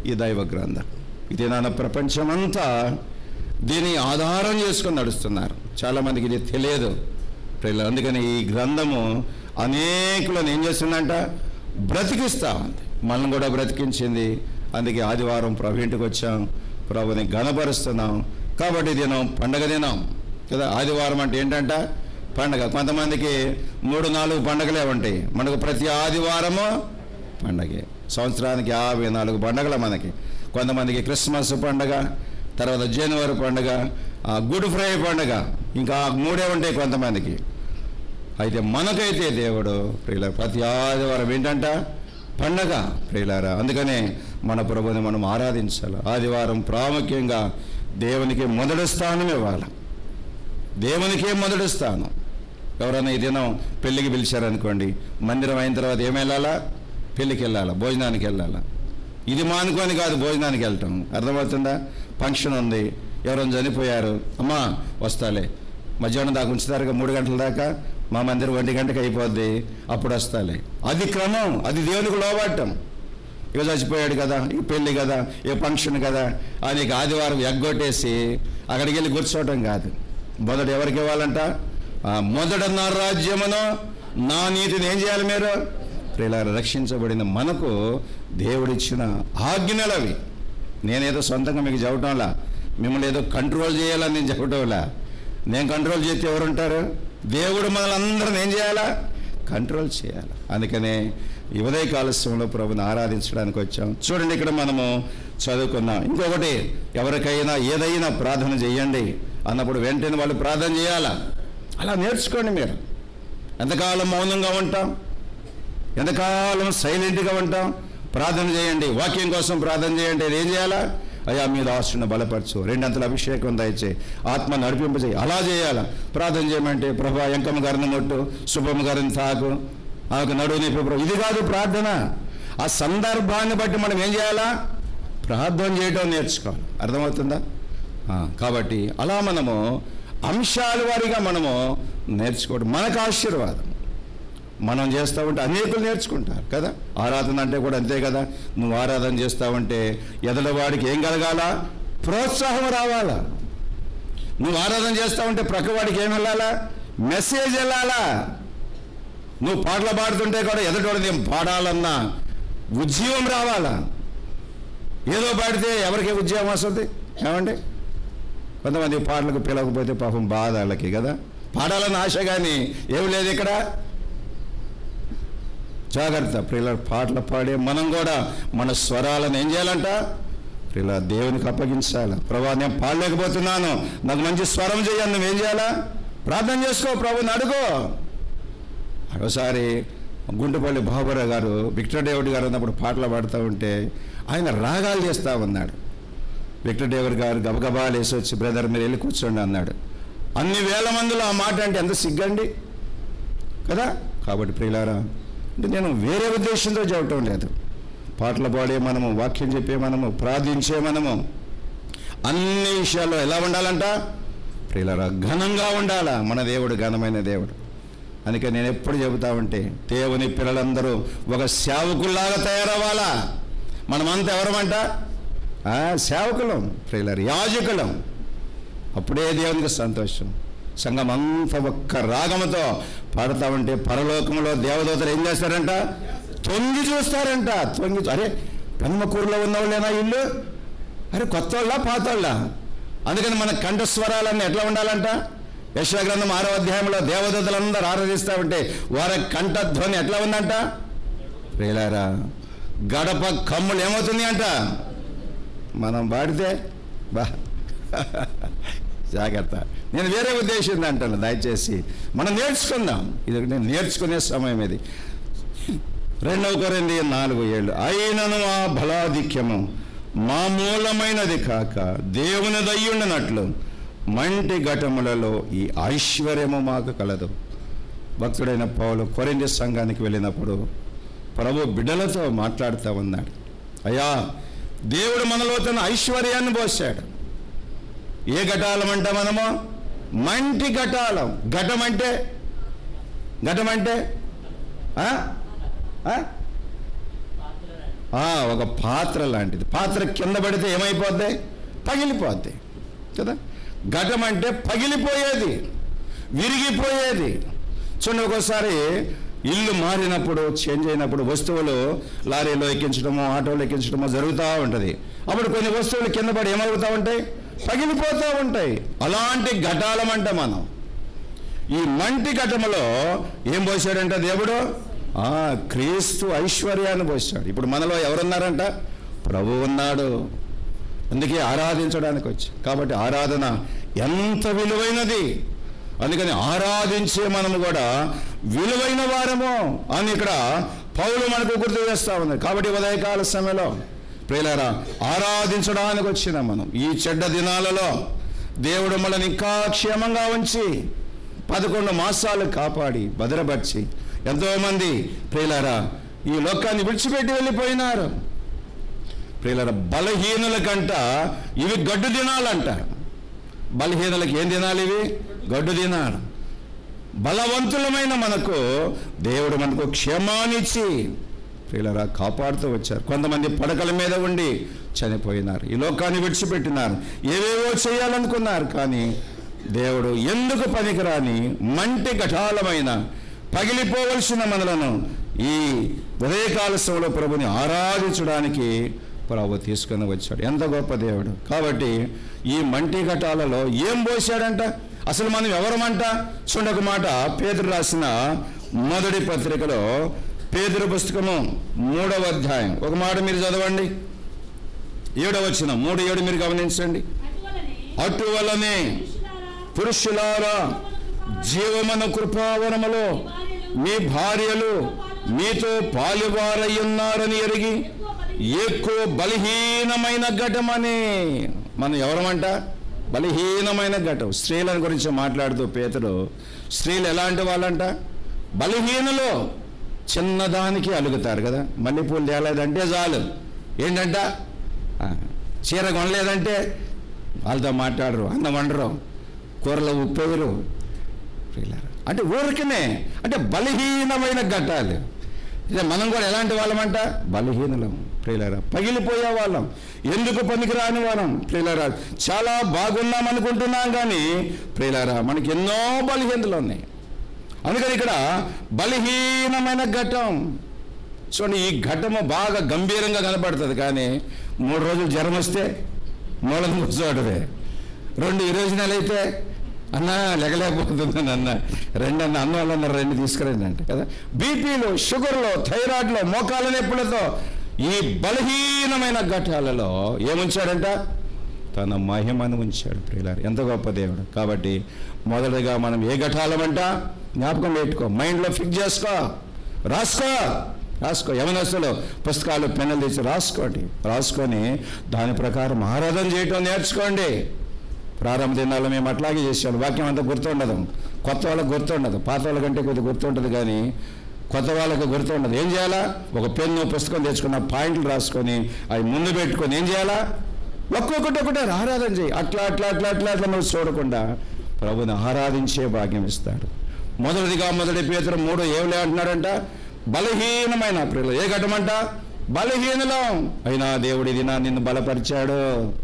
ఈ దైవ గ్రంథం ఇది నాన్న ప్రపంచమంతా దీన్ని ఆధారం చేసుకొని నడుస్తున్నారు చాలామందికి ఇది తెలియదు ప్రియులు అందుకని ఈ గ్రంథము అనేకులను ఏం చేస్తుందంట బ్రతికిస్తా ఉంది మనం కూడా బ్రతికించింది అందుకే ఆదివారం ప్రభు ఇంటికి వచ్చాం ప్రభుని గణపరుస్తున్నాం కాబట్టి దినం పండగ దినం కదా ఆదివారం అంటే ఏంటంట పండగ కొంతమందికి మూడు నాలుగు పండగలే ఉంటాయి మనకు ప్రతి ఆదివారము పండగే సంవత్సరానికి యాభై నాలుగు పండగలు మనకి కొంతమందికి క్రిస్మస్ పండగ తర్వాత జనవరి పండగ ఆ గుడ్ ఫ్రైడే పండగ ఇంకా మూడే ఉంటాయి కొంతమందికి అయితే మనకైతే దేవుడు ప్రియుల ప్రతి ఆదివారం ఏంటంట పండగ ప్రియులారా అందుకనే మన ప్రభుని మనం ఆరాధించాలి ఆదివారం ప్రాముఖ్యంగా దేవునికి మొదటి స్థానం ఇవ్వాలి దేవునికే మొదటి స్థానం ఎవరైనా ఈ దినం పెళ్ళికి పిలిచారనుకోండి మందిరం అయిన తర్వాత ఏమి వెళ్ళాలా పెళ్ళికి వెళ్ళాలా భోజనానికి వెళ్ళాలా ఇది మానుకొని కాదు భోజనానికి వెళ్ళటం అర్థమవుతుందా ఫంక్షన్ ఉంది ఎవరైనా చనిపోయారు అమ్మా వస్తాలే మధ్యాహ్నం దాకా ఉంచుతారుగా మూడు గంటల దాకా మా మందిరం ఒంటి గంటకి అయిపోద్ది అప్పుడు వస్తాలే అది క్రమం అది దేవునికి లోబట్టం ఇక చచ్చిపోయాడు కదా ఈ పెళ్ళి కదా ఏ ఫంక్షన్ కదా ఆయనకి ఆదివారం ఎగ్గొట్టేసి అక్కడికి వెళ్ళి కూర్చోవటం కాదు మొదట ఎవరికి ఇవ్వాలంట ఆ మొదట నా రాజ్యమును నా నీతిని ఏం చేయాలి మీరు ఇలా రక్షించబడిన మనకు దేవుడిచ్చిన ఆజ్ఞలు అవి నేనేదో సొంతంగా మీకు చెప్పటంలా మిమ్మల్ని ఏదో కంట్రోల్ చేయాలని నేను చెప్పటంలా నేను కంట్రోల్ చేస్తే ఎవరుంటారు దేవుడు మనల్ని అందరం ఏం చేయాలా కంట్రోల్ చేయాలి అందుకనే ఈ ఉదయ కాలస్యంలో ప్రభుని ఆరాధించడానికి వచ్చాం చూడండి ఇక్కడ మనము చదువుకున్నాం ఇంకొకటి ఎవరికైనా ఏదైనా ప్రార్థన చేయండి అన్నప్పుడు వెంటనే వాళ్ళు ప్రార్థన చేయాలా అలా నేర్చుకోండి మీరు ఎంతకాలం మౌనంగా ఉంటాం ఎంతకాలం సైలెంట్గా ఉంటాం ప్రార్థన చేయండి వాక్యం కోసం ప్రార్థన చేయండి ఏం చేయాలా అయ్యా మీద ఆశను బలపరచు రెండంతల అభిషేకం దయచే ఆత్మ నడిపింపజేయి అలా చేయాలా ప్రార్థన చేయమంటే ప్రభా ఎంకమ్మ గారిని ముట్టు శుభమ్మ గారిని తాకు ఆమెకు నడువు నొప్పి ప్రభు ఇది కాదు ప్రార్థన ఆ సందర్భాన్ని బట్టి మనం ఏం చేయాలా ప్రార్థన చేయడం నేర్చుకోవాలి అర్థమవుతుందా ఆ, కాబట్టి అలా మనము అంశాల వారిగా మనము నేర్చుకోవడం మనకు ఆశీర్వాదం మనం చేస్తూ ఉంటే అనేకులు నేర్చుకుంటారు కదా ఆరాధన అంటే కూడా అంతే కదా నువ్వు ఆరాధన చేస్తావంటే ఎదలవాడికి ఏం కలగాల ప్రోత్సాహం రావాలా నువ్వు ఆరాధన చేస్తావంటే ప్రక్కవాడికి ఏం వెళ్ళాలా మెసేజ్ వెళ్ళాలా నువ్వు పాటలు పాడుతుంటే కూడా ఎదటోడిది ఏం పాడాలన్నా ఉద్యమం రావాలా ఏదో పాడితే ఎవరికి ఉద్యమం వస్తుంది ఏమండి కొంతమంది పాటలకు పిలవకపోతే పాపం బాధ వాళ్ళకి కదా పాడాలని ఆశ కానీ ఏమి లేదు ఇక్కడ జాగ్రత్త ప్రియుల పాటలు పాడే మనం కూడా మన స్వరాలను ఏం చేయాలంట ప్రియుల దేవునికి అప్పగించాలి ప్రభా నేను పాడలేకపోతున్నాను నాకు మంచి స్వరం చేయాలి నువ్వేం చేయాలా ప్రార్థన చేసుకో ప్రభుని అడుగు ఒకసారి గుంటుపల్లి బాబురావు గారు విక్టర్ డేవిడ్ గారు ఉన్నప్పుడు పాటలు పాడుతూ ఉంటే ఆయన రాగాలు చేస్తూ ఉన్నాడు విక్టర్ డేవిడ్ గారు గబగబా లేసి వచ్చి బ్రదర్ మీరు వెళ్ళి కూర్చోండి అన్నాడు అన్ని వేల మందిలో ఆ మాట అంటే ఎంత సిగ్గండి కదా కాబట్టి ప్రియులారా అంటే నేను వేరే ఉద్దేశంతో చెప్పటం లేదు పాటలు పాడే మనము వాక్యం చెప్పే మనము ప్రార్థించే మనము అన్ని విషయాల్లో ఎలా ఉండాలంట ప్రియులారా ఘనంగా ఉండాలా మన దేవుడు ఘనమైన దేవుడు అందుకే నేను ఎప్పుడు చెబుతా ఉంటే దేవుని పిల్లలందరూ ఒక సేవకుల్లాగా తయారవ్వాలా మనమంతా ఎవరమంట ఆ, సేవకులం ప్రియులారు యాజకులం అప్పుడే దేవునికి సంతోషం సంఘం అంతా ఒక్క రాగముతో పాడుతా ఉంటే పరలోకంలో దేవదూతలు ఏం చేస్తారంట తొంగి చూస్తారంట తొంగి చూ- అరే పెన్మకూరులో ఉన్నవాళ్ళేనా ఇల్లు అరే కొత్త వాళ్ళ పాత వాళ్ళ అందుకని మన కంఠస్వరాలన్నీ ఎట్లా ఉండాలంట యశాగ్రంథం ఆరో అధ్యాయంలో దేవదూతలందరూ ఆరాధిస్తూ ఉంటే వారి కంఠధ్వని ఎట్లా ఉందంట ప్రియులారా గడప కమ్ములు ఏమవుతుంది అంట మనం పాడితే బా జాగ్రత్త నేను వేరే ఉద్దేశం అంటాను దయచేసి మనం నేర్చుకుందాం ఇది నేను నేర్చుకునే సమయం ఇది రెండవ కొరింది నాలుగు ఏళ్ళు అయినను ఆ బలాధిక్యము మామూలమైనది కాక దేవుని దయ్యుండనట్లు మంటి ఘటములలో ఈ ఐశ్వర్యము మాకు కలదు భక్తుడైన పౌలు కొరింది సంఘానికి వెళ్ళినప్పుడు ప్రభు బిడ్డలతో మాట్లాడుతూ ఉన్నాడు అయ్యా దేవుడు మనలో తన ఐశ్వర్యాన్ని పోసాడు ఏ ఘటాలం అంటే మనము మంటి ఘటాలం ఘటం అంటే ఘటం అంటే ఆ? ఆ? ఆ, ఒక పాత్ర లాంటిది పాత్ర కింద పడితే ఏమైపోద్ది పగిలిపోద్ది కదా ఘటం అంటే పగిలిపోయేది విరిగిపోయేది చూడండి ఒక్కోసారి ఇల్లు మారినప్పుడు చేంజ్ అయినప్పుడు వస్తువులు లారీలో ఎక్కించడమో ఆటోలో ఎక్కించడమో జరుగుతూ ఉంటుంది అప్పుడు కొన్ని వస్తువులు కింద పడి ఏమవుతూ ఉంటాయి పగిలిపోతూ ఉంటాయి అలాంటి ఘటాలమంట మనం ఈ మంటి ఘటములో ఏం పోసాడంట దేవుడు ఆ క్రీస్తు ఐశ్వర్యాన్ని పోసాడు ఇప్పుడు మనలో ఎవరున్నారంట ప్రభు ఉన్నాడు అందుకే ఆరాధించడానికి వచ్చి కాబట్టి ఆరాధన ఎంత విలువైనది అందుకని ఆరాధించే మనము కూడా విలువైన వారము అని ఇక్కడ పౌలు మనకు గుర్తు చేస్తా ఉంది కాబట్టి ఉదయకాల సమయంలో ప్రియులారా ఆరాధించడానికి వచ్చిన మనం ఈ చెడ్డ దినాలలో దేవుడు మనల్ని ఇంకా క్షేమంగా ఉంచి పదకొండు మాసాలు కాపాడి భద్రపరిచి ఎంతోమంది ప్రియులారా ఈ లోకాన్ని విడిచిపెట్టి వెళ్ళిపోయినారు ప్రియులారా బలహీనుల కంట ఇవి గడ్డు దినాలంట బలహీనులకు ఏం తినాలి ఇవి గడ్డు దినాలు బలవంతులమైన మనకు దేవుడు మనకు క్షేమాన్నిచ్చి ప్రియులరా కాపాడుతూ వచ్చారు కొంతమంది పడకల మీద ఉండి చనిపోయినారు ఈ లోకాన్ని విడిచిపెట్టినారు ఏవేవో చేయాలనుకున్నారు కానీ దేవుడు ఎందుకు పనికిరాని మంటి ఘటాలమైన పగిలిపోవలసిన మనలను ఈ ఉదయకాల సమయంలో ప్రభుని ఆరాధించడానికి ప్రభు తీసుకొని వచ్చాడు ఎంత గొప్ప దేవుడు కాబట్టి ఈ మంటి ఘటాలలో ఏం పోసాడంట అసలు మనం ఎవరమంట చూడక మాట పేదరు రాసిన మొదటి పత్రికలో పేదరు పుస్తకము మూడవ అధ్యాయం ఒక మాట మీరు చదవండి ఏడవ వచ్చిన మూడు ఏడు మీరు గమనించండి అటువలనే అటువలనే పురుషులారా పురుషులారా జీవమన కృపావరములో మీ భార్యలు మీతో పాలువారయ్యున్నారని ఎరిగి ఎక్కువ బలహీనమైన ఘటమని మనం ఎవరమంట బలహీనమైన ఘటం స్త్రీల గురించి మాట్లాడుతూ పేతుడు స్త్రీలు ఎలాంటి వాళ్ళంట బలహీనులు చిన్నదానికి అలుగుతారు కదా మల్లెపూలు తేలేదంటే చాలు ఏంటంట ఆ, చీర కొనలేదంటే వాళ్ళతో మాట్లాడరు అన్నం వండరు కూరలో ఉప్పేయరు ప్రియులారా. అంటే ఊరికనే అంటే బలహీనమైన ఘట్టాలు ఇదే మనం కూడా ఎలాంటి వాళ్ళమంట బలహీనులం ప్రియులారా పగిలిపోయే వాళ్ళం ఎందుకు పనికిరాని వాళ్ళం ప్రియులారా చాలా బాగున్నాం అనుకుంటున్నాం కానీ ప్రియులారా మనకి ఎన్నో బలహీనతలు ఉన్నాయి అందుకని ఇక్కడ బలహీనమైన ఘట్టం చూడండి ఈ ఘటము బాగా గంభీరంగా కనపడుతుంది కానీ మూడు రోజులు జ్వరం వస్తే మూలం కూర్చోవడమే రెండు ఇరవై నెలలు అయితే అన్న లెగలేకపోతున్నాను అన్న రెండు అన్న అన్న వాళ్ళు అన్నారు రెండు తీసుకురండి అంటే కదా బీపీలు షుగర్లు థైరాయిడ్లు మోకాల నొప్పులతో ఈ బలహీనమైన ఘటాలలో ఏముంచాడంట తన మహిమను ఉంచాడు ప్రియులారు ఎంత గొప్ప దేవుడు కాబట్టి మొదటగా మనం ఏ ఘటాలమంట జ్ఞాపకం పెట్టుకో మైండ్లో ఫిక్స్ చేసుకో రాసుకో రాసుకో యవనస్తులు పుస్తకాలు పెన్నులు తెచ్చి రాసుకోండి రాసుకొని దాని ప్రకారం ఆరాధన చేయటం నేర్చుకోండి ప్రారంభ దినాల్లో మేము అట్లాగే చేసాం వాక్యం అంతా గుర్తుండదు కొత్త వాళ్ళకి గుర్తుండదు పాత వాళ్ళకంటే కొద్దిగా గుర్తుంటుంది కానీ కొత్త వాళ్ళకి గుర్తుండదు ఏం చేయాలా ఒక పెన్ను పుస్తకం తెచ్చుకున్న పాయింట్లు రాసుకొని అవి ముందు పెట్టుకొని ఏం చేయాలా ఒక్కొక్కటి ఒకటే ఆరాధన చేయి అట్లా అట్లా అట్లా అట్లా అట్లా నువ్వు చూడకుండా ప్రభుని ఆరాధించే భాగ్యం ఇస్తాడు మొదటిదిగా మొదటి పేతురు మూడు ఏమిలే అంటున్నాడంట బలహీనమైన ప్రియులు ఏ ఘటమంట బలహీనలం అయినా దేవుడి దినా నిన్ను బలపరిచాడు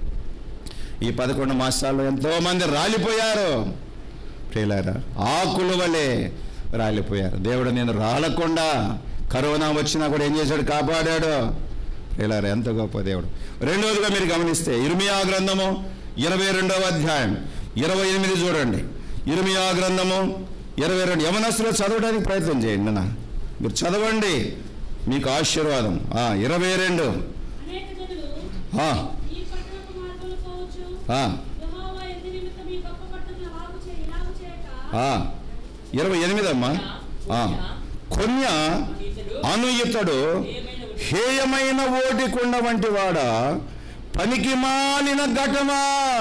ఈ పదకొండు మాసాల్లో ఎంతో మంది రాలిపోయారు ప్రియులారా ఆకుల వలె రాలిపోయారు దేవుడు నేను రాలకుండా కరోనా వచ్చినా కూడా ఏం చేశాడు కాపాడాడు ప్రియులారా ఎంత గొప్ప దేవుడు రెండవదిగా మీరు గమనిస్తే ఇర్మియా గ్రంథము ఇరవై రెండవ అధ్యాయం ఇరవై ఎనిమిది చూడండి ఇర్మియా గ్రంథము ఇరవై రెండు యమనస్సులో చదవడానికి ప్రయత్నం చేయండి నా మీరు చదవండి మీకు ఆశీర్వాదం ఆ, ఇరవై రెండు అనేక జనులు ఆ, ఈ పట్టణపు మార్గంలో పోవచ్చు ఆ, యెహోవా ఎందు నిమిత్తం ఈ గొప్ప పట్టణం అలాగు చేయ ఇలాగు చేయక ఆ. ఇరవై ఎనిమిదమ్మా ఆ. కొన్య అను ఇతడు హేయమైన ఓటికుండ వంటి వాడ పనికి మాలిన ఘటమా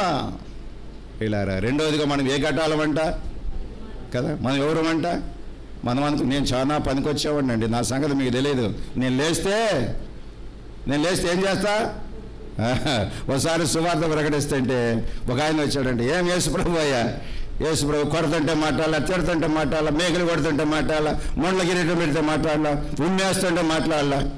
ఇలారా రెండవదిగా మనం ఏ ఘటాలమంట కదా మనం ఎవరమంట మనం అనుకు నేను చాలా పనికొచ్చేవాడిని అండి నా సంగతి మీకు తెలియదు నేను లేస్తే నేను లేస్తే ఏం చేస్తా ఆహా, ఒకసారి సువార్త ప్రకటిస్తుంటే ఒక ఆయన వచ్చాడంటే ఏం యేసుప్రభు అయ్యా యేసుప్రభు కొడుతుంటే మాట్లాడాల తిడుతుంటే మాట్లాడాల మేకలు కొడుతుంటే మాట్లాడాల మొండ్ల కిరీటం పెడితే మాట్లాడాల ఉమ్మేస్తుంటే మాట్లాడాల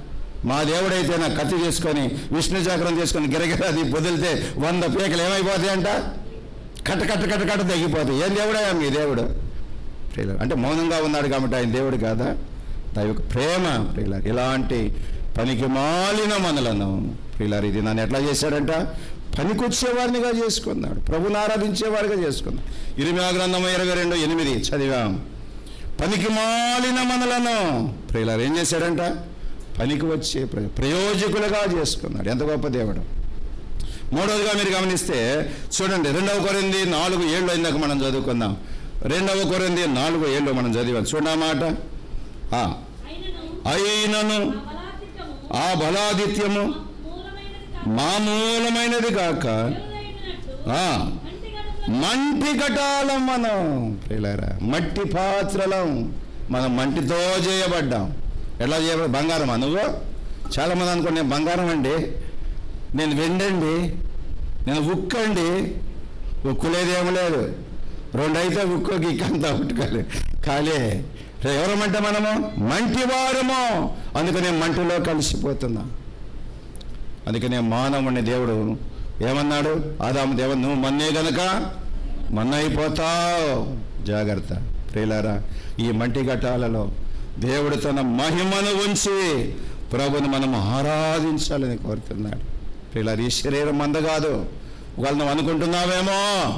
మా దేవుడైతే నా కత్తి చేసుకొని విష్ణు చక్రం చేసుకొని గిరగిరది వదిలితే వంద పీకలు ఏమైపోతాయంట కట్ట కట్ట కట్ట కట్ట తగ్గిపోతాయి ఏం దేవుడయ్యా మీ దేవుడు ప్రియులారా, అంటే మౌనంగా ఉన్నాడు కాబట్టి ఆయన దేవుడు కాదా దైవ ప్రేమ ప్రియులారు ఇలాంటి పనికి మాలిన మనలను ప్రియులారు ఇది నన్ను ఎట్లా చేశాడంట పనికొచ్చేవారినిగా చేసుకున్నాడు ప్రభుని ఆరాధించేవారిగా చేసుకున్నాడు ఇరిమియా గ్రంథం ఇరవై రెండు ఎనిమిది చదివాం పనికి మాలిన మనలను ప్రియులారు ఏం చేశాడంట పనికి వచ్చే ప్ర- ప్రయోజకులుగా చేసుకున్నాడు ఎంత గొప్ప దేవుడు మూడవదిగా మీరు గమనిస్తే చూడండి రెండవ కొరింది నాలుగు ఏళ్ళు అయిందాక మనం చదువుకుందాం రెండవ కొరింది నాలుగు ఏళ్ళు మనం చదివాం చూడండి ఆ మాట ఆ, అయినను అయినను ఆ బలాధిక్యము ఆ బలాదిత్యము మూలమైనది కాక మామూలమైనది కాక దేవుడైనట్టు ఆ, మంటి గడుపున మంటి కటాలం మనం ప్రియులారా మట్టి పాత్రలం మనం మంటితో చేయబడ్డాం ఎట్లా చేయబడి బంగారమా నువ్వు చాలామంది అనుకోండి నేను బంగారం అండి నేను వెండండి నేను ఉక్కు అండి ఉక్కు లేదేం లేదు రెండు అయితే ఉక్కు గిక్కంతా ఉట్టుకోలే ఖాళీ ఎవరమంటే మనము మంటివారము అందుకనే మంటిలో కలిసిపోతున్నాం అందుకనే మానవుని దేవుడు ఏమన్నాడు ఆదాము దేవుడు నువ్వు మన్నే గనక మన్న అయిపోతావు జాగ్రత్త ప్రియులారా ఈ మంటి ఘటాలలో దేవుడు తన మహిమను ఉంచి ప్రభుని మనం ఆరాధించాలని కోరుతున్నాడు ప్రియులారు ఈ శరీరం మంద కాదు ఒకవేళ నువ్వు అనుకుంటున్నావేమో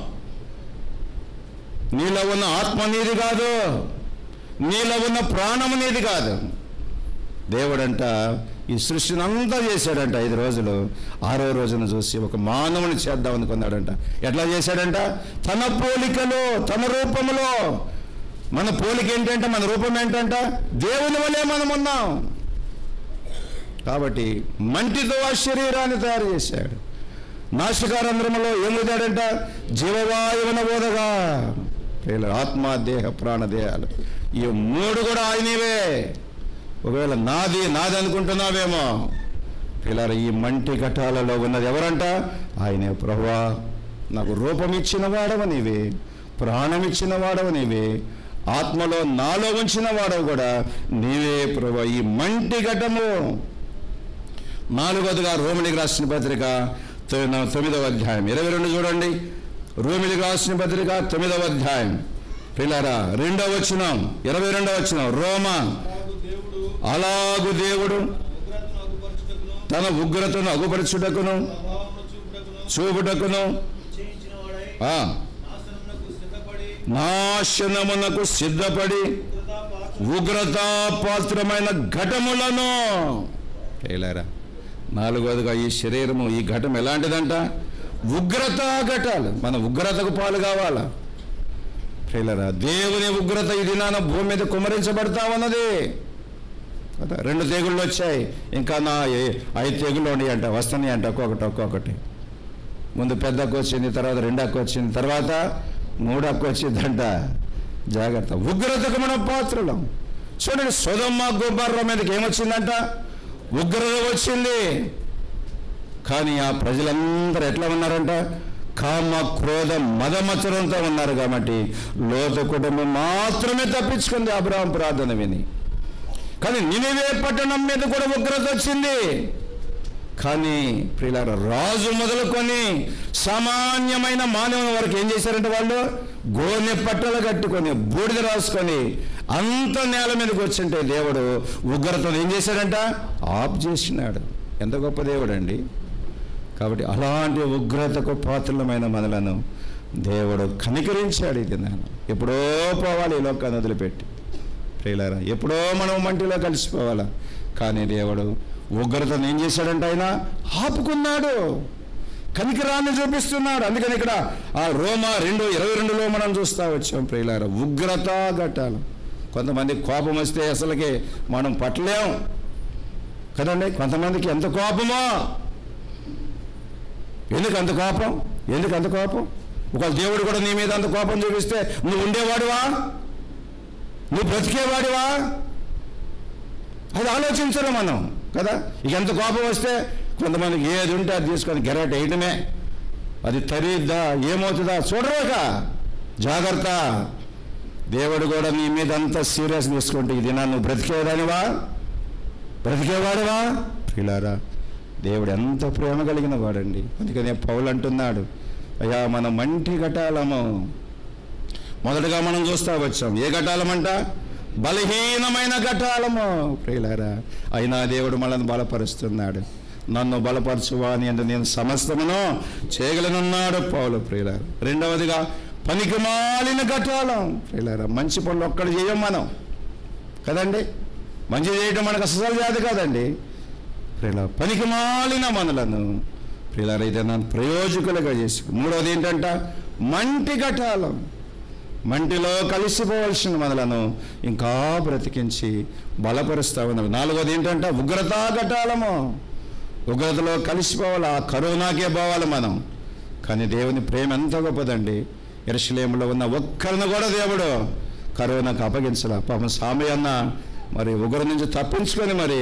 నీలో ఉన్న ఆత్మ నీది కాదు నీలో ఉన్న ప్రాణము నీది కాదు దేవుడంట ఈ సృష్టిని అంతా చేశాడంట ఐదు రోజులు ఆరో రోజున చూసి ఒక మానవుని చేద్దాం అనుకున్నాడంట ఎట్లా చేశాడంట తన పోలికలో తన రూపములో మన పోలిక ఏంటంటే మన రూపం ఏంటంట దేవుని వలె మనం ఉన్నాం కాబట్టి మంటితో ఆ శరీరాన్ని తయారు చేశాడు నాశకారంధ్రములో ఏముదాడంట జీవవాయువున బోధగా వీళ్ళ ఆత్మ దేహ ప్రాణదేహాలు ఈ మూడు కూడా ఆయనవే ఒకవేళ నాది నాది అనుకుంటున్నావేమో పిల్లల ఈ మంటి ఘటాలలో ఉన్నది ఎవరంట ఆయనే ప్రభువా నాకు రూపం ఇచ్చిన వాడవు నీవే ప్రాణం ఇచ్చిన వాడవు నీవే ఆత్మలో నాలో ఉంచిన వాడవు కూడా నీవే ప్రభు ఈ మంటి ఘటము నాలుగోదిగా రోమిలికి రాసిన పత్రిక తొ- తొమ్మిదవ అధ్యాయం ఇరవై రెండు చూడండి రోమిలికి రాసిన పత్రిక తొమ్మిదవ అధ్యాయం పిల్లరా రెండవ వచ్చినాం ఇరవై రెండవ వచ్చినాం రోమా అలాగు దేవుడు అలాగు దేవుడు ఉగ్రతను అగుపరచుటకును తన ఉగ్రతను అగుపరచుటకును ప్రభావమును చూపుటకును చూపుటకును నిశ్చయించిన వాడై ఆ, నాశనమునకు సిద్ధపడి నాశనమునకు సిద్ధపడి ఉగ్రతా పాత్ర ఉగ్రతాపాత్రమైన ఘటములను చేయలేరా నాలుగోదిగా ఈ శరీరము ఈ ఘటం ఎలాంటిదంట ఉగ్రత ఘటాలు మన ఉగ్రతకు పాలు కావాలా ప్రియులరా దేవుని ఉగ్రత ఈ దినాన భూమి మీద కుమరించబడతా ఉన్నది కదా రెండు తెగుళ్ళు వచ్చాయి ఇంకా నా ఏ- ఐదు తెగుళ్ళు ఉన్నాయి అంట వస్తున్నాయి అంట ఒక్కొక్కటి ఒక్కొక్కటి ముందు పెద్ద అక్క వచ్చింది తర్వాత రెండు అక్క వచ్చింది తర్వాత మూడు అక్క వచ్చిందంట జాగ్రత్త ఉగ్రతకు మనం పాత్రలం చూడండి సుధమ్మ గుబ్బర్ర మీదకి ఏమొచ్చిందంట ఉగ్రత వచ్చింది కానీ ఆ ప్రజలందరూ ఎట్లా ఉన్నారంట కామ క్రోధ మదమచరంతో ఉన్నారు కాబట్టి లోత కుటుంబం మాత్రమే తప్పించుకుంది అబ్రాహం ప్రార్థన విని కానీ నినివే పట్టణం మీద కూడా ఉగ్రత వచ్చింది కానీ ప్రియులార రాజు మొదలుకొని సామాన్యమైన మానవుని వరకు ఏం చేశారంటే వాళ్ళు గోనె పట్టలు కట్టుకొని బూడిద రాసుకొని అంత నేల మీదకి వచ్చింటే దేవుడు ఉగ్రతను ఏం చేశాడంట ఆఫ్ చేసినాడు ఎంత గొప్ప దేవుడు అండి కాబట్టి అలాంటి ఉగ్రతకు పాత్రలమైన మనలను దేవుడు కనికరించాడు ఇది నేను ఎప్పుడో పోవాలి ఈ లోకాన్ని వదిలిపెట్టి ప్రియులారా ఎప్పుడో మనం మంటిలో కలిసిపోవాలా కానీ దేవుడు ఉగ్రతను ఏం చేశాడంట ఆయన ఆపుకున్నాడు కనికరాన్ని చూపిస్తున్నాడు అందుకని ఇక్కడ ఆ రోమా రెండు ఇరవై రెండులో మనం చూస్తా వచ్చాం ప్రియులారా ఉగ్రత ఘట్టాలు కొంతమంది కోపం వస్తే అసలుకి మనం పట్టలేం కదండి కొంతమందికి ఎంత కోపమో ఎందుకు అంత కోపం ఎందుకు అంత కోపం ఒకవేళ దేవుడు కూడా నీ మీద అంత కోపం చూపిస్తే నువ్వు ఉండేవాడివా నువ్వు బ్రతికేవాడివా అది ఆలోచించరు మనం కదా ఇక ఎంత కోపం వస్తే కొంతమందికి ఏది ఉంటే అది తీసుకొని గెరట వేయటమే అది తరిద్దా ఏమవుతుందా చూడరాక జాగ్రత్త దేవుడు కూడా నీ మీద అంత సీరియస్ తీసుకుంటే ఇది నా నువ్వు బ్రతికేదానివా బ్రతికేవాడివా పిల్లారా దేవుడు ఎంత ప్రేమ కలిగిన వాడండి అందుకనే పౌలు అంటున్నాడు అయ్యా మనం మంటి ఘటాలము మొదటగా మనం చూస్తా వచ్చాం ఏ ఘటాలమంట బలహీనమైన ఘటాలము ప్రియులారా అయినా దేవుడు మనల్ని బలపరుస్తున్నాడు నన్ను బలపరచువాని అంటే నేను సమస్తమును చేయగలనున్నాడు పౌలు ప్రియులారు రెండవదిగా పనికి మాలిన ఘటాలం ప్రియులారా మంచి పనులు ఒక్కడు చేయం మనం కదండి మంచి చేయడం మనకు అసలు జాతి కాదండి ప్రియుల పనికి మాలిన మనలను ప్రియులారైతే నన్ను ప్రయోజకులుగా చేసి మూడవది ఏంటంట మంటి ఘటాలం మంటిలో కలిసిపోవలసిన మనలను ఇంకా బ్రతికించి బలపరుస్తా ఉన్నారు నాలుగోది ఏంటంటే ఉగ్రతా ఘటాలము ఉగ్రతలో కలిసిపోవాలి ఆ కరోనాకే పోవాలి మనం కానీ దేవుని ప్రేమ ఎంత గొప్పదండి ఎరుసలేములో ఉన్న ఒక్కరిని కూడా దేవుడు కరోనాకు అప్పగించాల పాపం సామి అన్న మరి ఉగ్ర నుంచి తప్పించుకొని మరి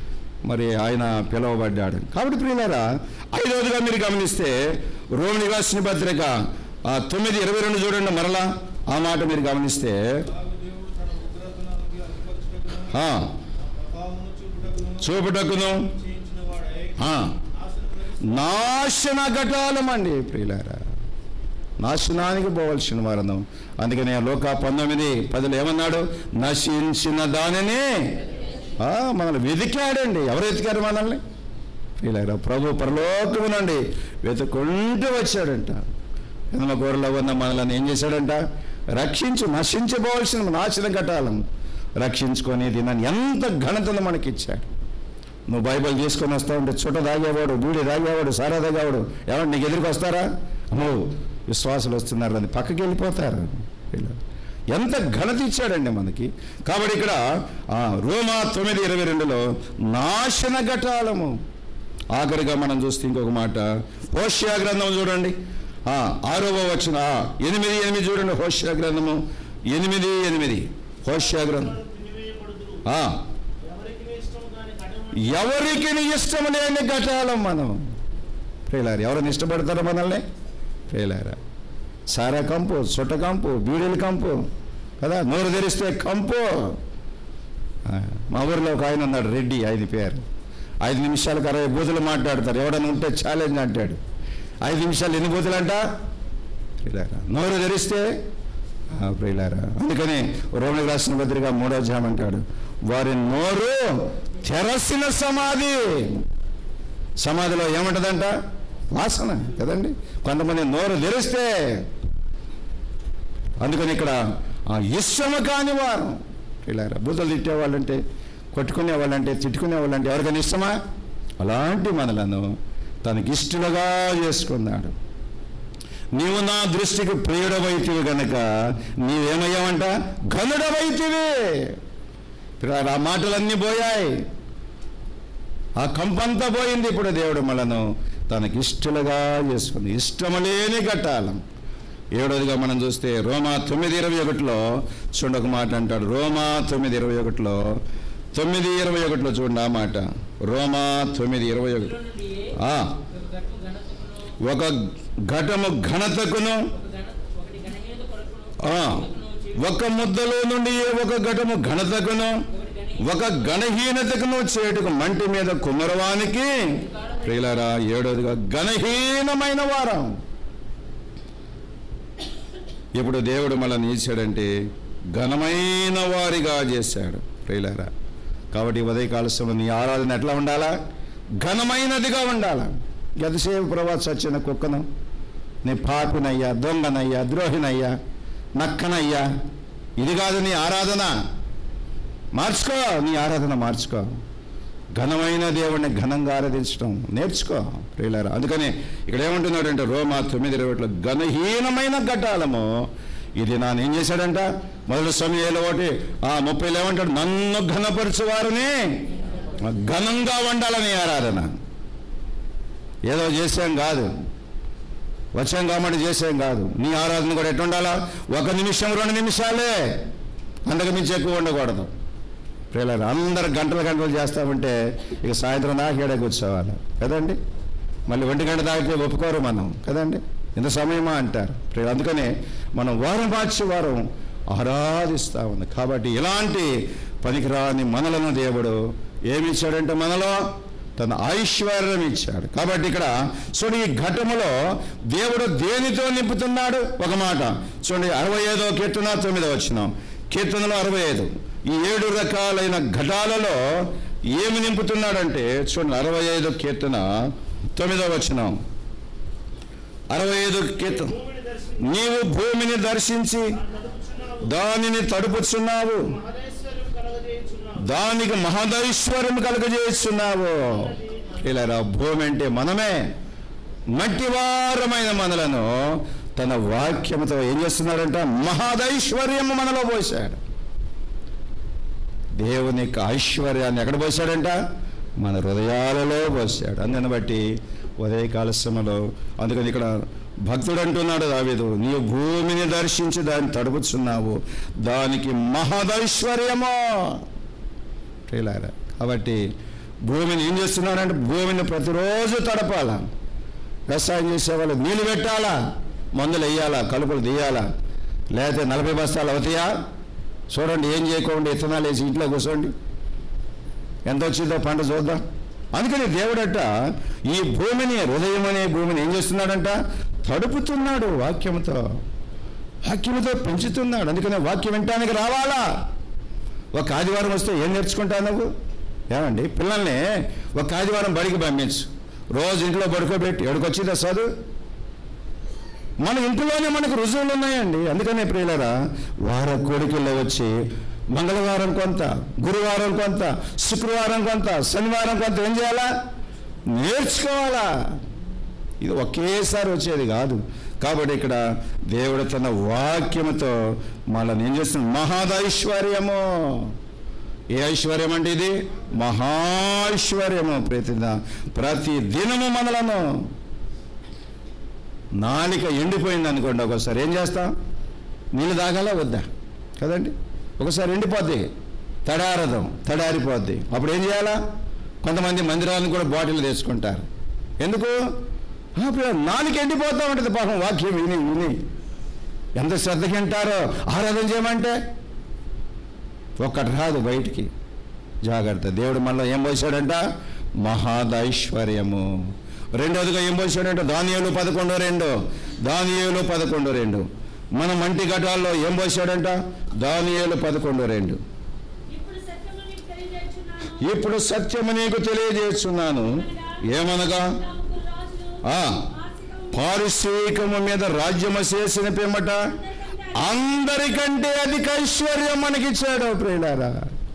మరి ఆయన పిలువబడ్డాడు కాబట్టి ప్రియులారా ఐదవదిగా మీరు గమనిస్తే రోమిని రాసిన పత్రిక ఆ తొమ్మిది ఇరవై రెండు చూడండి మరలా ఆ మాట మీరు గమనిస్తే అలాగే దేవుడు తన ఉగ్రతనానికి అధిపరచుటకును ఆ, ప్రభావమును చూపుటకును చూపుటకును చేయించిన వాడై ఆ, నాశనమునకు నాశన ఘటాలమండి ప్రియులారా నాశనానికి పోవలసిన వారను అందుకనే లోక పంతొమ్మిది పదులు ఏమన్నాడు నశించిన దానిని ఆ, మనల్ని వెతికాడండి ఎవరు వెతికారు మనల్ని ప్రియులారా ప్రభు పరలోకము నుండి వెతుకుంటూ వచ్చాడంట ఎనమ గోరలో ఉన్న మనల్ని ఏం చేశాడంట రక్షించు నశించబోవలసిన నాశన ఘటాలను రక్షించుకొని దీనిని ఎంత ఘనతను మనకిచ్చాడు నువ్వు బైబిల్ తీసుకొని వస్తా ఉంటే చుట్ట తాగేవాడు బీడి తాగేవాడు సారా తాగేవాడు ఏమంటే నీకు ఎదురుకు వస్తారా అమ్మో విశ్వాసులు వస్తున్నారు అని పక్కకి వెళ్ళిపోతారు వీళ్ళు. ఎంత ఘనత ఇచ్చాడండి మనకి కాబట్టి ఇక్కడ ఆ, రోమా తొమ్మిది ఇరవై రెండులో నాశన ఘటాలము ఆఖరిగా మనం చూస్తే ఇంకొక మాట హోష్యా గ్రంథం చూడండి ఆ, ఆరవ వచ్చిన ఎనిమిది ఎనిమిది చూడండి హోష్యా గ్రంథము ఎనిమిది ఎనిమిది హోష్యా గ్రంథం పిలివేయబడుదురు ఆ, ఎవరికి ఇష్టం దాని కడవ ఎవరికి ఇష్టం లేని ఘటాలం మనం ప్రియులారు ఎవరిని ఇష్టపడతారో మనల్ని ప్రియులారా సారా కంపు చుట్ట కంపు బీడీల కంపు కదా నోరు తెరిస్తే కంపు ఆ, మా ఊరిలో ఒక ఆయన ఉన్నాడు రెడ్డి ఆయన పేరు ఐదు నిమిషాలకు అరవై బూతులు మాట్లాడతారు ఎవడన్నా ఉంటే ఛాలెంజ్ అంటాడు ఐదు నిమిషాలు ఎన్ని బూతులు అంట ప్రియులారా నోరు తెరిస్తే ఆ, ప్రియులారా అందుకని రోమికి రాసిన పత్రిక మూడో జామ్ అంటాడు వారి నోరు తెరసిన సమాధి సమాధిలో ఏముంటుందంట వాసన కదండి కొంతమంది నోరు తెరిస్తే అందుకని ఇక్కడ ఆ ఇష్టము కాని వారు ఇలారా బూతలు తిట్టేవాళ్ళంటే కొట్టుకునే వాళ్ళంటే తిట్టుకునే వాళ్ళంటే ఎవరికైనా ఇష్టమా అలాంటి మనలను తనకి ఇష్టలుగా చేసుకున్నాడు నీవు నా దృష్టికి ప్రియుడవైతివి గనక నీవేమయ్యావంట ఘనుడవైతివి పిల్లారా, ఆ మాటలన్నీ పోయాయి ఆ కంపంతా పోయింది ఇప్పుడు దేవుడు మనను తనకి ఇష్టలుగా చేసుకుంది ఇష్టము లేని ఘట్టాలం ఏడోదిగా మనం చూస్తే రోమా తొమ్మిది ఇరవై ఒకటిలో చూడండి ఒక మాట అంటాడు రోమా తొమ్మిది ఇరవై ఒకటిలో తొమ్మిది ఇరవై ఒకటిలో చూడండి ఆ మాట రోమా తొమ్మిది ఇరవై ఒకటి నుండి ఆ, ఒక ఘటము ఒక ఘటము ఘనతకును ఘనతకును ఒక ఘన ఒకటి ఘనహీనత కొరకును ఆ, ఒక ముద్దలో నుండి ఒక ఘటము ఘనతకును ఒక గణహీనతకును చేటుకు మంటి మీద కుమరవానికి ప్రియులారా ఏడోదిగా గణహీనమైన వారం ఇప్పుడు దేవుడు మనల్ని ఇచ్చాడంటే ఘనమైన వారిగా చేశాడు ప్రియులారా కాబట్టి ఈ ఉదయకాల సమయం నీ ఆరాధన ఎట్లా ఉండాలా ఘనమైనదిగా ఉండాలా ఎంతసేపు ప్రభా చచ్చిన కుక్కను నీ పాపినయ్యా దొంగనయ్యా ద్రోహినయ్యా నక్కనయ్యా ఇది కాదు నీ ఆరాధన మార్చుకో నీ ఆరాధన మార్చుకో ఘనమైన దేవుణ్ణి ఘనంగా ఆరాధించడం నేర్చుకో ప్రియులారా అందుకని ఇక్కడ ఏమంటున్నాడంటే రోమా తొమ్మిది ఇరవై ఒకటిలో ఘనహీనమైన ఘటాలము ఇది నాన్న ఏం చేశాడంట మొదటి సమయంలో ఒకటి ఆ ముప్పైలో ఏమంటాడు నన్ను ఘనపరచువారని ఘనంగా ఉండాలని ఆరాధన ఏదో చేసాం కాదు వచ్చాం కాబట్టి చేసాం కాదు నీ ఆరాధన కూడా ఎట్టు ఉండాలా ఒక నిమిషం రెండు నిమిషాలే అంతకు మించి ఎక్కువ ఉండకూడదు ప్రియులారు అందరు గంటలు గంటలు చేస్తామంటే ఇక సాయంత్రం దాకా ఏడే కూర్చోవాలి కదండి మళ్ళీ ఒంటి గంట దాటితే ఒప్పుకోరు మనం కదండి ఇంత సమయమా అంటారు ప్రియులు అందుకనే మనం వారం మార్చి వారం ఆరాధిస్తా ఉంది కాబట్టి ఇలాంటి పనికిరాని మనలను దేవుడు ఏమి ఇచ్చాడంటే మనలో తన ఐశ్వర్యం ఇచ్చాడు కాబట్టి ఇక్కడ చూడండి ఈ ఘటములో దేవుడు దేనితో నింపుతున్నాడు ఒక మాట చూడండి అరవై ఐదో కీర్తన తొమ్మిదో వచ్చిన కీర్తనలో అరవై ఐదు ఈ ఏడు రకాలైన ఘటాలలో ఏమి నింపుతున్నాడంటే చూడండి అరవై ఐదు కీర్తన తొమ్మిదో వచ్చిన అరవై ఐదు కీర్తన భూమిని దర్శించి నీవు భూమిని దర్శించి తడుపుచున్నావు దానిని తడుపుచున్నావు మహదేశ్వరం కలగజేయుచున్నావు దానికి మహదైశ్వర్యం కలుగజేస్తున్నావు ఇలా భూమి అంటే మనమే మట్టివారమైన మనలను తన వాక్యంతో ఏం చేస్తున్నాడంట మహదైశ్వర్యము మనలో పోశాడు దేవుని యొక్క ఐశ్వర్యాన్ని ఎక్కడ పోశాడంట మన హృదయాలలో పోశాడు అందుని బట్టి ఉదయకాల సమయంలో అందుకని ఇక్కడ భక్తుడు అంటున్నాడు దావీదు నీవు భూమిని దర్శించి దాన్ని తడుపుచున్నావు దానికి మహదైశ్వర్యము ప్రియులారా కాబట్టి భూమిని ఏం చేస్తున్నాడంటే భూమిని ప్రతిరోజు తడపాల వ్యవసాయం చేసేవాళ్ళు నీళ్ళు పెట్టాలా మందులు వేయాలా కలుపులు తీయాలా లేకపోతే నలభై బస్తాలు అవుతాయా చూడండి ఏం చేయకుండా ఇత్తనాలు వేసి ఇంట్లో కూర్చోండి ఎంత వచ్చిందో పంట చూద్దాం అందుకని దేవుడట ఈ భూమిని హృదయం అనే భూమిని ఏం చేస్తున్నాడంట తడుపుతున్నాడు వాక్యంతో వాక్యంతో పెంచుతున్నాడు అందుకని వాక్యం వినటానికి రావాలా ఒక ఆదివారం వస్తే ఏం నేర్చుకుంటావు నువ్వు ఏమండి పిల్లల్ని ఒక ఆదివారం బడికి పంపించు రోజు ఇంట్లో పడుకోబెట్టి ఎక్కడికొచ్చిందా చదువు మన ఇంట్లోనే మనకు రుజువులు ఉన్నాయండి అందుకనే ప్రియులరా వార కోడికల్లో వచ్చి మంగళవారం కొంత గురువారం కొంత శుక్రవారం కొంత శనివారం కొంత ఏం చేయాలా నేర్చుకోవాలా ఇది ఒకేసారి వచ్చేది కాదు కాబట్టి ఇక్కడ దేవుడు తన వాక్యముతో మనల్ని ఏం చేస్తుంది మహాదైశ్వర్యము ఏ ఐశ్వర్యం అంటే ఇది మహాైశ్వర్యము ప్రతి ప్రతి దినము మనలను నాలిక ఎండిపోయింది అనుకోండి ఒకసారి ఏం చేస్తాం నీళ్ళు తాగాలా వద్దా కదండి ఒకసారి ఎండిపోద్ది తడారదం తడారిపోద్ది అప్పుడు ఏం చేయాలా కొంతమంది మందిరాలను కూడా బాటిల్ తెచ్చుకుంటారు ఎందుకు ఆ, ఇప్పుడు నాలుగు ఎండిపోతా ఉంటుంది పాపం వాక్యం విని విని ఎంత శ్రద్ధకి వింటారో ఆరాధన చేయమంటే ఒక్కటి రాదు బయటికి జాగ్రత్త దేవుడు మనలో ఏం పోసాడంట మహాదైశ్వర్యము రెండోదిగా ఏం పోసాడంట దానియేలు పదకొండు రెండు దానియేలు పదకొండు రెండు మన మంటి ఘటాల్లో ఏం పోసాడంట దానియేలు పదకొండు రెండు ఇప్పుడు సత్యము నీకు తెలియజేస్తున్నాను ఇప్పుడు సత్యము నీకు తెలియజేస్తున్నాను ఏమనగా నా ముగ్గురు రాజులు ఆ, ఆర్థికము పారిశ్రామికము మీద రాజ్యము చేసిన పిమ్మట అందరికంటే అధిక ఐశ్వర్యం మనకిచ్చాడు ప్రియులారా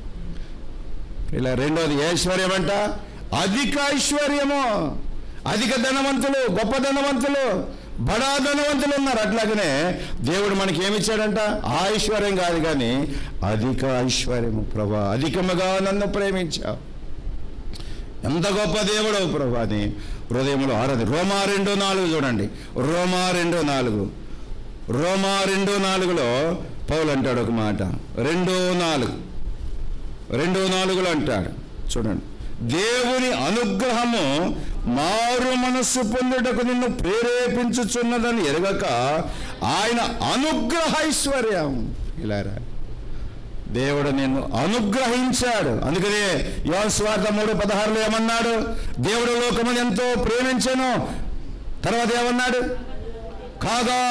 ఇలా రెండోది ఏ ఐశ్వర్యం అంట అధిక ఐశ్వర్యము అధిక ధనవంతులు గొప్ప ధనవంతులు బడా ధనవంతులు ఉన్నారు అట్లాగనే దేవుడు మనకి ఏమిచ్చాడంట ఆ ఐశ్వర్యం కాదు కానీ అధిక ఐశ్వర్యము ప్రభా అధికముగా నన్ను ప్రేమించావు ఎంత గొప్ప దేవుడు ప్రభా అని హృదయంలో ఆరది రోమా రెండు నాలుగు చూడండి రోమా రెండు నాలుగు రోమా రెండు నాలుగులో పౌలు అంటాడు ఒక మాట రెండు నాలుగు రెండు నాలుగులో అంటాడు చూడండి దేవుని అనుగ్రహము మారు మనస్సు పొందుటకు నిన్ను ప్రేరేపించుచున్నదని ఎరగక ఆయన అనుగ్రహ ఐశ్వర్యం ఇలారా దేవుడు నిన్ను అనుగ్రహించాడు అందుకనే యోహాను స్వార్థ మూడు పదహారులో ఏమన్నాడు దేవుడు లోకమును ఎంతో ప్రేమించను తర్వాత ఏమన్నాడు కాగా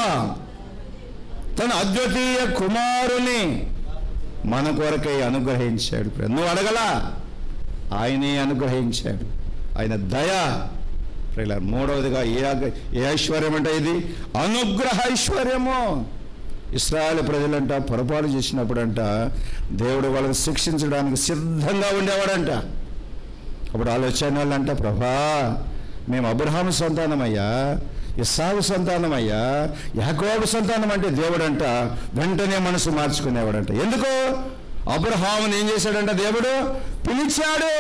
తన అద్వితీయ కుమారుని మన కొరకై అనుగ్రహించాడు నువ్వు అడగలా ఆయనే అనుగ్రహించాడు ఆయన దయ ప్రియులారా, మూడవదిగా ఏ అగ- ఏ ఐశ్వర్యం అంటే ఇది అనుగ్రహ ఐశ్వర్యము ఇస్రాయేల్ ప్రజలంట పొరపాటు చేసినప్పుడంట దేవుడు వాళ్ళని శిక్షించడానికి సిద్ధంగా ఉండేవాడంట అప్పుడు ఆలోచన వాళ్ళంట ప్రభా మేము అబ్రహాము సంతానమయ్యా ఇస్సాగు సంతానమయ్యా యాకోబు సంతానం అంటే దేవుడంట వెంటనే మనసు మార్చుకునేవాడంట ఎందుకు అబ్రహాముని ఏం చేశాడంట దేవుడు పిలిచాడు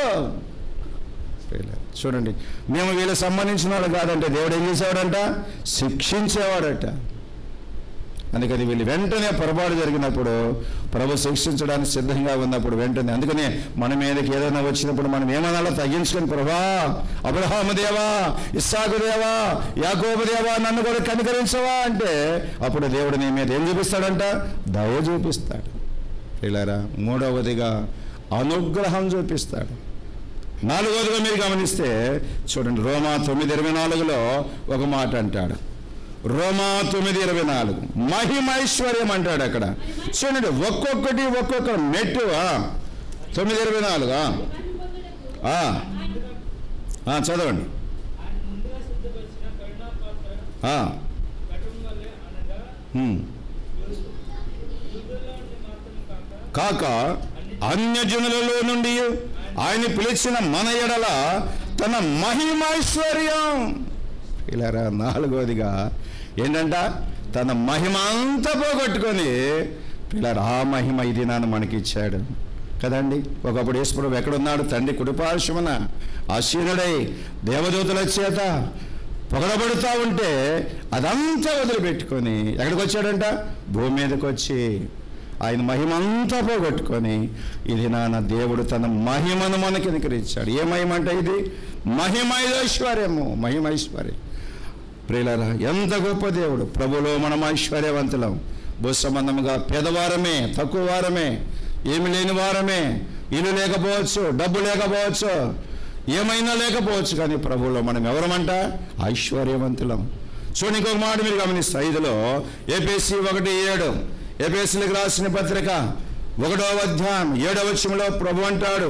చూడండి మేము వీళ్ళకి సంబంధించిన వాళ్ళు కాదంటే దేవుడు ఏం చేసేవాడంట శిక్షించేవాడట అందుకని వీళ్ళు వెంటనే పొరపాటు జరిగినప్పుడు ప్రభు శిక్షించడానికి సిద్ధంగా ఉన్నప్పుడు వెంటనే అందుకనే మన మీదకి ఏదైనా వచ్చినప్పుడు మనం ఏమనాలో తగ్గించుకొని ప్రభా అబ్రహాము దేవా ఇస్సాకు దేవా యాకోబు దేవా నన్ను కూడా కనికరించవా అంటే అప్పుడు దేవుడు నీ మీద ఏం చూపిస్తాడంట దయ చూపిస్తాడు ఇలారా మూడవదిగా అనుగ్రహం చూపిస్తాడు నాలుగోదిగా మీరు గమనిస్తే చూడండి రోమా తొమ్మిది ఇరవై నాలుగులో ఒక మాట అంటాడు రోమా తొమ్మిది ఇరవై నాలుగు మహిమైశ్వర్యం అంటాడు అక్కడ చూడండి ఒక్కొక్కటి ఒక్కొక్క మెట్టు ఆ, తొమ్మిది ఇరవై నాలుగు ఆ, వారిని పొందుటకు ఆ, ఆయన ఆ, చదవండి ఆయన ముందుగా సిద్ధపరిచిన కరుణా పాత్ర ఆ, ఘటం వల్లే అనగా ఉమ్. యూదుల్లో నుండి మాత్రం కాక కాక అన్యజనులలో నుండి ఆయన పిలిచిన మన ఎడల తన మహిమైశ్వర్యం ఇలారా నాలుగోదిగా ఏంటంట తన మహిమ అంతా పోగొట్టుకొని పిల్లలు ఆ మహిమ ఇది నాన్న మనకి ఇచ్చాడు కదండి ఒకప్పుడు యేసుప్రభు ఎక్కడున్నాడు తండ్రి కుడిపార్శ్వమున ఆశీనుడై దేవదూతల చేత పొగడబడుతూ ఉంటే అదంతా వదిలిపెట్టుకొని ఎక్కడికి వచ్చాడంట భూమి మీదకి వచ్చి ఆయన మహిమ అంతా పోగొట్టుకొని ఇది నాన్న దేవుడు తన మహిమను మనకి అనుకరించాడు ఏ మహిమ అంటే ఇది మహిమైశ్వర్యము మహిమైశ్వర్యం ప్రియులరా ఎంత గొప్ప దేవుడు ప్రభులో మనం ఐశ్వర్యవంతులం భూసంబంధముగా పేదవారమే తక్కువ వారమే ఏమి లేని వారమే ఇల్లు లేకపోవచ్చు డబ్బు లేకపోవచ్చు ఏమైనా లేకపోవచ్చు కానీ ప్రభువులో మనం ఎవరమంట ఐశ్వర్యవంతులం చూడండి ఇంకొక మాట మీరు గమనిస్తే ఐదులో ఏపీసీ ఒకటి ఏడు ఏపీసీలకు రాసిన పత్రిక ఒకటో అధ్యాయం ఏడవ వచ్చంలో ప్రభు అంటాడు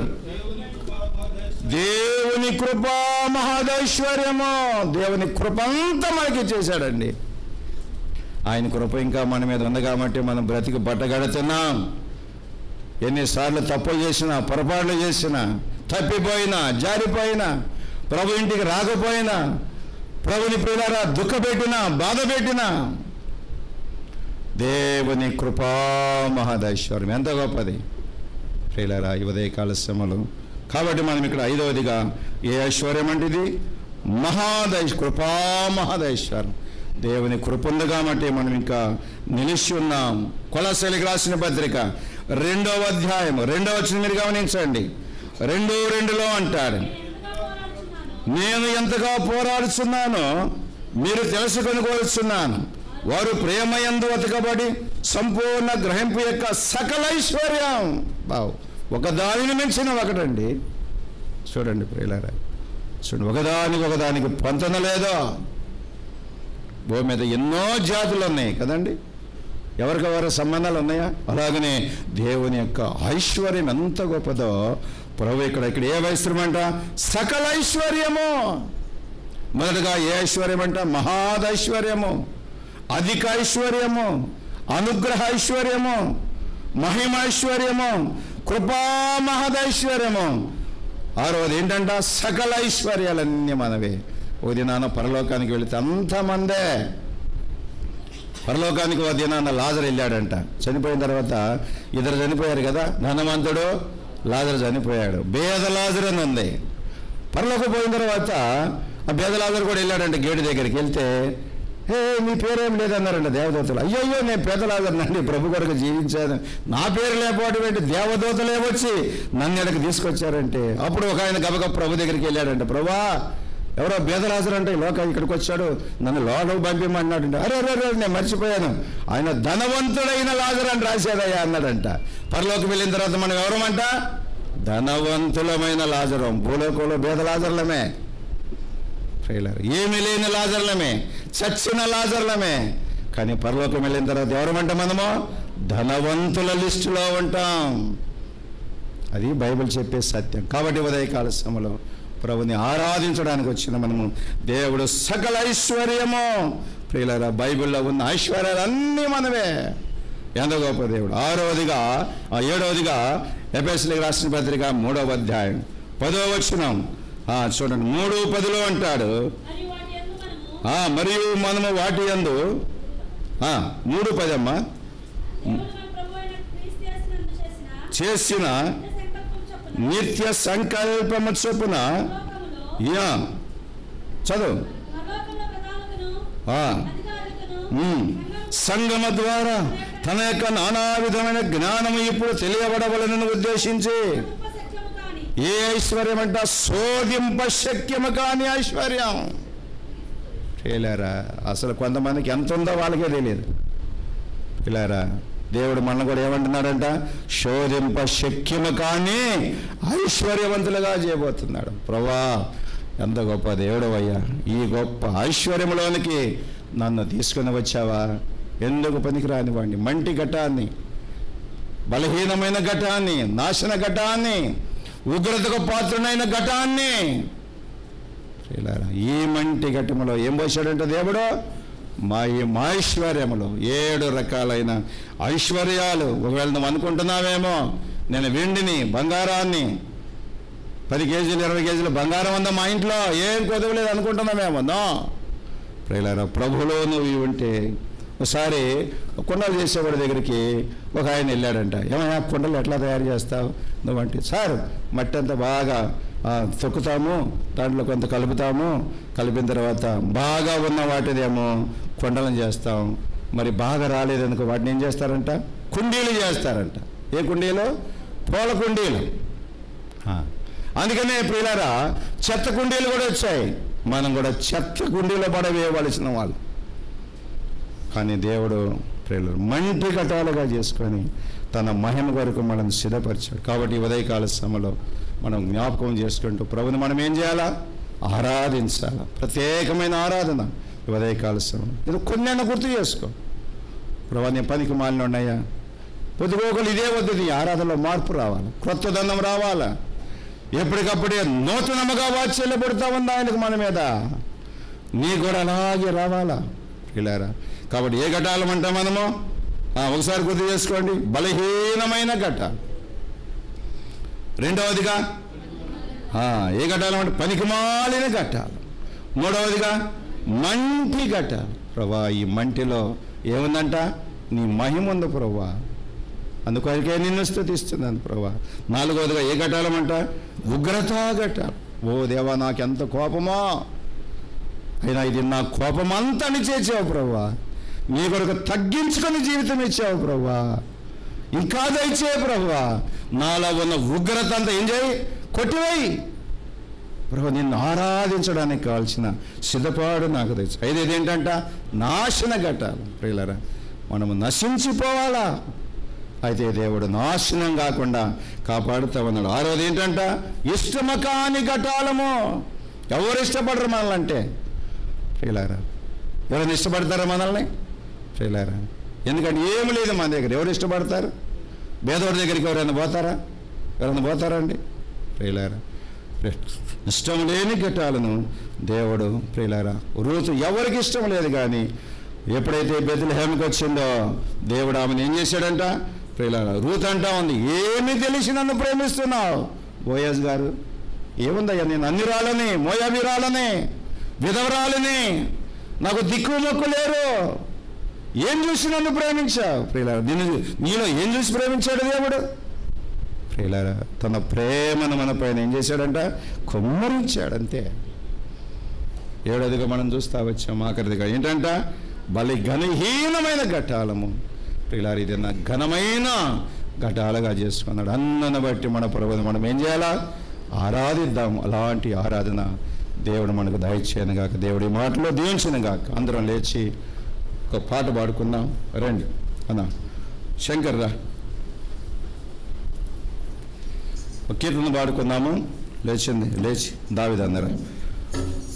దేవుని కృప మహాదైశ్వర్యము దేవుని కృప అంతా మనకి చేశాడండి ఆయన కృప ఇంకా మన మీద ఉంది కాబట్టి మనం బ్రతికి బట్టగడుతున్నాం ఎన్నిసార్లు తప్పులు చేసినా పొరపాట్లు చేసినా తప్పిపోయినా జారిపోయినా ప్రభు ఇంటికి రాకపోయినా ప్రభుని ప్రియులారా దుఃఖపెట్టినా బాధ పెట్టినా దేవుని కృపా మహాదైశ్వర్యం ఎంత గొప్పది ప్రియులారా ఈ ఉదయకాల శ్రమలు కాబట్టి మనం ఇక్కడ ఐదవదిగా ఏ ఐశ్వర్యం అంటే ఇది మహాదై కృపా మహాదైశ్వర్యం దేవుని కృప ఉంది కాబట్టి మనం ఇంకా నిలిచి ఉన్నాం కొలశలికి రాసిన పత్రిక రెండవ అధ్యాయం రెండవ వచ్చిన మీరు గమనించండి రెండు రెండులో అంటాడు నేను ఎంతగా పోరాడుచున్నానో నేను ఎంతగా పోరాడుతున్నానో మీరు తెలుసుకొని కోరుచున్నాను వారు ప్రేమయందు వెతకబడి సంపూర్ణ గ్రహింపు యొక్క సకల ఐశ్వర్యం బావు ఒక దానిని మించిన ఒకటండి చూడండి ప్రియులారా చూడండి ఒకదానికి ఒకదానికి పొంతన లేదో భూమి మీద ఎన్నో జాతులు ఉన్నాయి కదండి ఎవరికెవరి సంబంధాలు ఉన్నాయా అలాగనే దేవుని యొక్క ఐశ్వర్యం ఎంత గొప్పదో ప్రభు ఇక్కడ ఇక్కడ ఏ ఐశ్వర్యం అంట సకల ఐశ్వర్యము మొదటగా ఏ ఐశ్వర్యం అంట మహాదైశ్వర్యము అధిక ఐశ్వర్యము అనుగ్రహ ఐశ్వర్యము మహిమైశ్వర్యము కృపా మహదైశ్వర్యము ఆరోది ఏంటంట సకల ఐశ్వర్యాలన్నీ మనవే ఓ దినాన పరలోకానికి వెళితే అంతమందే పరలోకానికి ఓ దినాన లాజర్ వెళ్ళాడంట చనిపోయిన తర్వాత ఇద్దరు చనిపోయారు కదా ధనవంతుడు లాజర్ చనిపోయాడు బేద లాజర్ అని ఉంది పరలోకి పోయిన తర్వాత ఆ బేద లాజర్ కూడా వెళ్ళాడంట గేటు దగ్గరికి వెళ్తే హే మీ పేరేం లేదన్నారంట దేవదూతలు అయ్యో అయ్యో నేను పేద లాజర్నండి ప్రభు కొరకు జీవించాను నా పేరు లేకపోవడం ఏంటి దేవదూతలే వచ్చి నన్ను ఇక్కడికి తీసుకొచ్చారంటే అప్పుడు ఒక ఆయన గబగబ ప్రభు దగ్గరికి వెళ్ళాడంట ప్రభా ఎవరో బేదరాజులు అంటే లోక ఇక్కడికి వచ్చాడు నన్ను లోపలికి పంపిమన్నాడు అరే అరే అరే నేను మర్చిపోయాను ఆయన ధనవంతుడైన లాజరు అని రాసేదయ్యా అన్నాడంట పరలోకి వెళ్ళిన తర్వాత మనం ఎవరమంట ధనవంతులమైన లాజరం భూలోకంలో బేద లాజర్లమే ప్రియులారు ఏమీ లేని లాజర్లమే చచ్చిన లాజర్లమే కానీ పరలోకం వెళ్ళిన తర్వాత ఎవరమంట మనము ధనవంతుల లిస్టులో ఉంటాం అది బైబిల్ చెప్పే సత్యం కాబట్టి ఉదయకాల సమయంలో ప్రభుని ఆరాధించడానికి వచ్చిన మనము దేవుడు సకల ఐశ్వర్యము ప్రియులరా బైబిల్లో ఉన్న ఐశ్వర్యాలు అన్నీ మనవే ఎంత గొప్ప దేవుడు ఆరవదిగా ఆ ఏడవదిగా ఎపిఎస్లకు రాసిన పత్రిక మూడవ అధ్యాయం పదవ వచ్చినాం చూడండి మూడు పదిలో అంటాడు మరియు వాటి యందు మనము ఆ, మరియు మనము వాటి యందు ఆ, మూడు పదమ్మా దేవుడు మన ప్రభు అయిన క్రీస్తు యేసునందు చేసిన చేసిన నిత్య సంకల్పం నిత్య సంకల్పము చొప్పున చొప్పున లోకములో యా చదువు పరలోకంలో ప్రధానులను ఆ, అధికారులను ఉమ్. సంగమ ద్వారా తన యొక్క నానా విధమైన జ్ఞానము ఇప్పుడు తెలియబడవలనని ఉద్దేశించి గొప్ప సత్యము కాని ఏ ఐశ్వర్యం అంట శోధింప శక్యము కాని ఐశ్వర్యం చేయలేరా అసలు కొంతమందికి ఎంత ఉందో వాళ్ళకే తెలియదు పిల్లారా దేవుడు మన కూడా ఏమంటున్నాడంట శోధింప శక్యము కానీ ఐశ్వర్యవంతులుగా చేయబోతున్నాడు ప్రభా ఎంత గొప్ప దేవుడు అయ్యా ఈ గొప్ప ఐశ్వర్యంలోనికి నన్ను తీసుకుని వచ్చావా ఎందుకు పనికిరాని వాడిని మంటి ఘటాన్ని బలహీనమైన ఘటాన్ని నాశన ఘటాన్ని ఉగ్రతకు పాత్రునైన ఘటాన్ని ప్రియులారా, ఈ మంటి ఘటములో ఏం పోసాడంటే దేవుడు మా ఈ మా ఐశ్వర్యములో ఏడు రకాలైన ఐశ్వర్యాలు ఒకవేళ నువ్వు అనుకుంటున్నావేమో నేను వెండిని బంగారాన్ని పది కేజీలు ఇరవై కేజీలు బంగారం ఉందా మా ఇంట్లో ఏం కొదవలేదు అనుకుంటున్నామేమో నో ప్రియులారా ప్రభులో నువ్వు ఇవి ఉంటే ఒకసారి కుండలు చేసేవాడి దగ్గరికి ఒక ఆయన వెళ్ళాడంట ఏమయ్యా కుండలు ఎట్లా తయారు చేస్తావు నువ్వంటే సార్ మట్టి అంతా బాగా ఆ, తొక్కుతాము దాంట్లో కొంత కలుపుతాము కలిపిన తర్వాత బాగా ఉన్న వాటిదేమో కుండలను చేస్తాం మరి బాగా రాలేదనుకో వాటిని ఏం చేస్తారంట కుండీలు చేస్తారంట ఏ కుండీలు పూల కుండీలు ఆ. అందుకనే ప్రియులారా చెత్త కుండీలు కూడా వచ్చాయి మనం కూడా చెత్త కుండీలో పడవేయవలసిన వాళ్ళు కానీ దేవుడు ప్రియులు మంటి కటాలుగా చేసుకొని తన మహిమ కొరకు మనం సిద్ధపరిచాడు కాబట్టి ఈ ఉదయకాల సమయంలో మనం జ్ఞాపకం చేసుకుంటూ ప్రభుని మనం ఏం చేయాలా ఆరాధించాలా ప్రత్యేకమైన ఆరాధన ఈ ఉదయకాల సమయం ఇది కొన్ని గుర్తు చేసుకో ప్రభా నీ పనికి మాలిన ఉన్నాయా పొద్దుగోకులు ఇదే వద్దు ఈ ఆరాధనలో మార్పు రావాలి క్రొత్త దండం రావాలా ఎప్పటికప్పుడే నూతనముగా వాత్సల్యపడుతూ ఉంది ఆయనకు మన మీద నీ కూడా అలాగే రావాలా ఇలారా కాబట్టి ఏ ఘటాలం అంటాం మనము ఆ, ఒకసారి గుర్తు చేసుకోండి బలహీనమైన ఘట్టాలు రెండవదిగా ఆ, ఏ ఘట్టాలం అంటే పనికిమాలిన ఘట్టాలు మూడవదిగా మంటి ఘట్టాలు ప్రభా ఈ మంటిలో ఏముందంట నీ మహిమ ఉంది ప్రభా అందుకొరకే నిన్ను స్థుతిస్తున్నాను ప్రభా నాలుగవదిగా ఏ ఘటాలం అంట ఉగ్రతా ఘటాలు ఓ దేవా నాకెంత కోపమో అయినా ఇది నా కోపమంతా చేసావు ప్రభా నీ కొరకు తగ్గించుకొని జీవితం ఇచ్చావు ప్రభా ఇంకా దయచే ప్రభా నాలో ఉన్న ఉగ్రత అంతా ఏం చేయి కొట్టివేయి ప్రభు నిన్ను ఆరాధించడానికి కావాల్సిన సిద్ధపాడు నాకు తెచ్చు ఐదేది ఏంటంట నాశన ఘట్టాలు ప్రియులరా మనము నశించిపోవాలా అయితే దేవుడు నాశనం కాకుండా కాపాడుతూ ఉన్నాడు ఆరోది ఏంటంట ఇష్టమ కాని ఘటాలము ఎవరు ఇష్టపడరు మనల్ని ప్రియులారా ఎవరైనా ఇష్టపడతారా మనల్ని ప్రియులారా ఎందుకంటే ఏమి లేదు మన దగ్గర ఎవరు ఇష్టపడతారు పేదవాడి దగ్గరికి ఎవరైనా పోతారా ఎవరైనా పోతారండి ప్రియులారా ఇష్టం లేని ఘట్టాలను దేవుడు ప్రియులారా రూతు ఎవరికి ఇష్టం లేదు కానీ ఎప్పుడైతే బెదిలహేమకి వచ్చిందో దేవుడు ఆమెను ఏం చేశాడంట ప్రియులారా రూత్ అంటా ఉంది ఏమి తెలిసి నన్ను ప్రేమిస్తున్నావు బోయస్ గారు ఏముందయ్యా నేను అన్ని రాళ్ళని మోయాబి రాళ్ళని విధవరాలని నాకు దిక్కు మొక్కు లేరు ఏం చూసి నన్ను ప్రేమించావు ప్రియులారా నిన్ను నీలో ఏం చూసి ప్రేమించాడు దేవుడు ప్రియులారా తన ప్రేమను మన పైన ఏం చేశాడంట కొమ్మరించాడు అంతే ఏడదిగా మనం చూస్తా వచ్చాం ఆఖరిదిగా ఏంటంట బలి ఘనహీనమైన ఘటాలము ప్రియులారు ఇది నా ఘనమైన ఘటాలుగా చేసుకున్నాడు అన్నను బట్టి మన ప్రభుని మనం ఏం చేయాలా ఆరాధిద్దాం అలాంటి ఆరాధన దేవుడు మనకు దయచేయను గాక దేవుడి మాటలో దీవించను గాక అందరం లేచి ఒక పాట పాడుకుందాం రండి అన్నా శంకర్ రా ఒక కీర్తన పాడుకుందాము లేచింది లేచి దావిదందరం